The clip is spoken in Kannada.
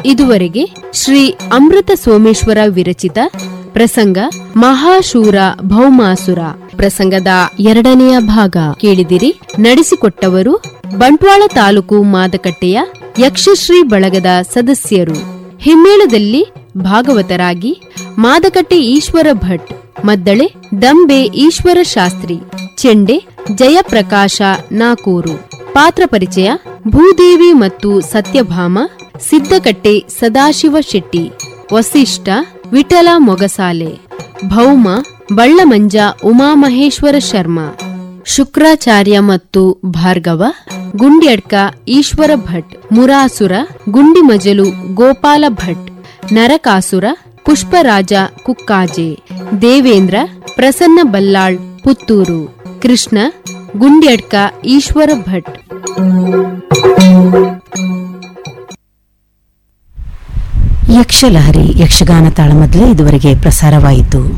ಇದುವರೆಗೆ ಶ್ರೀ ಅಮೃತ ಸೋಮೇಶ್ವರ ವಿರಚಿತ ಪ್ರಸಂಗ ಮಹಾಶೂರ ಭೌಮಾಸುರ ಪ್ರಸಂಗದ ಎರಡನೆಯ ಭಾಗ ಕೇಳಿದಿರಿ ನಡೆಸಿಕೊಟ್ಟವರು ಬಂಟ್ವಾಳ ತಾಲೂಕು ಮಾದಕಟ್ಟೆಯ ಯಕ್ಷಶ್ರೀ ಬಳಗದ ಸದಸ್ಯರು ಹಿಮ್ಮೇಳದಲ್ಲಿ ಭಾಗವತರಾಗಿ ಮಾದಕಟ್ಟೆ ಈಶ್ವರ ಭಟ್ ಮದ್ದಳೆ ದಂಬೆ ಈಶ್ವರ ಶಾಸ್ತ್ರಿ ಚೆಂಡೆ ಜಯಪ್ರಕಾಶ ನಾಕೂರು ಪಾತ್ರ ಪರಿಚಯ ಭೂದೇವಿ ಮತ್ತು ಸತ್ಯಭಾಮ ಸಿದ್ದಕಟ್ಟೆ ಸದಾಶಿವ ಶೆಟ್ಟಿ ವಸಿಷ್ಠ ವಿಠಲ ಮೊಗಸಾಲೆ ಭೌಮ ಬಳ್ಳಮಂಜ ಉಮಾಮಹೇಶ್ವರ ಶರ್ಮಾ ಶುಕ್ರಾಚಾರ್ಯ ಮತ್ತು ಭಾರ್ಗವ ಗುಂಡ್ಯಡ್ಕ ಈಶ್ವರ ಭಟ್ ಮುರಾಸುರ ಗುಂಡಿಮಜಲು ಗೋಪಾಲ ಭಟ್ ನರಕಾಸುರ ಪುಷ್ಪರಾಜ ಕುಕ್ಕಾಜೆ ದೇವೇಂದ್ರ ಪ್ರಸನ್ನ ಬಲ್ಲಾಳ್ ಪುತ್ತೂರು ಕೃಷ್ಣ ಗುಂಡ್ಯಡ್ಕ ಈಶ್ವರ ಭಟ್ ಯಕ್ಷಲಹರಿ ಯಕ್ಷಗಾನ ತಾಳಮದ್ದಲೆ ಇದುವರೆಗೆ ಪ್ರಸಾರವಾಯಿತು